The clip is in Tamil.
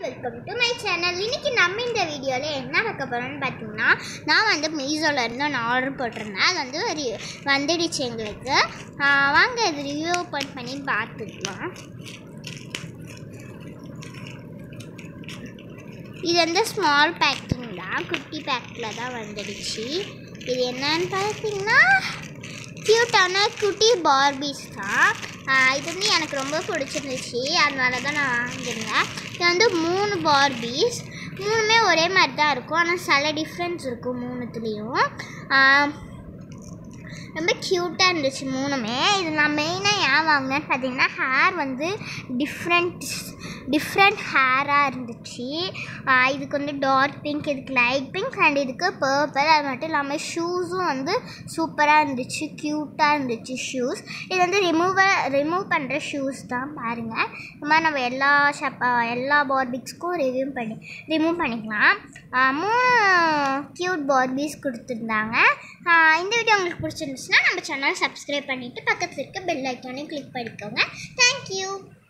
வெல்கம் டு மை சேனல் இன்னைக்கு நம்ம இந்த வீடியோவில் என்ன பார்க்க போகிறோம்னு பார்த்தீங்கன்னா நான் வந்து மீஷோல இருந்து ஒன்று ஆர்டர் போட்டிருந்தேன் அது வந்து ஒரு வந்துடுச்சு எங்களுக்கு ஆஹ் வாங்க இது ரிவ்யூ ஓப்பன் பண்ணி பார்த்துக்கலாம் இது வந்து ஸ்மால் பேக்கிங் தான் குட்டி பேக்கில் தான் வந்துடுச்சு இது என்னன்னு பார்த்தீங்கன்னா க்யூட்டான குட்டி பார்பிஸ் தான் ஆஹ் இது வந்து எனக்கு ரொம்ப பிடிச்சிருந்துச்சு அதனால தான் நான் வாங்கியிருந்தேன் இது வந்து மூணு பார்பிஸ் மூணுமே ஒரே மாதிரி தான் இருக்கும் ஆனால் சில டிஃப்ரென்ஸ் இருக்கும் மூணுத்துலேயும் ரொம்ப க்யூட்டாக இருந்துச்சு மூணுமே இது நான் மெயினாக ஏன் வாங்கினேன்னு பார்த்தீங்கன்னா ஹேர் வந்து டிஃப்ரெண்ட் டிஃப்ரெண்ட் ஹேராக இருந்துச்சு ஆஹ் இதுக்கு வந்து டார்க் பிங்க் இதுக்கு லைட் பிங்க் அண்ட் இதுக்கு பர்பிள் அது மட்டும் இல்லாமல் ஷூஸும் வந்து சூப்பராக இருந்துச்சு க்யூட்டாக இருந்துச்சு ஷூஸ் இது வந்து ரிமூவ ரிமூவ் பண்ணுற ஷூஸ் தான் பாருங்கள் இந்த மாதிரி நம்ம எல்லா ஷப்பா எல்லா பார்பிக்ஸ்க்கும் ரிவ்யூ பண்ணி ரிமூவ் பண்ணிக்கலாம் ஆஹ் மூணு க்யூட் பார்பிஸ் கொடுத்துருந்தாங்க ஆஹ் இந்த வீடியோ உங்களுக்கு பிடிச்சிருந்துச்சுன்னா நம்ம சேனல் சப்ஸ்கிரைப் பண்ணிவிட்டு பக்கத்தில் இருக்க பெல் ஐக்கானையும் கிளிக் பண்ணிக்கோங்க தேங்க்யூ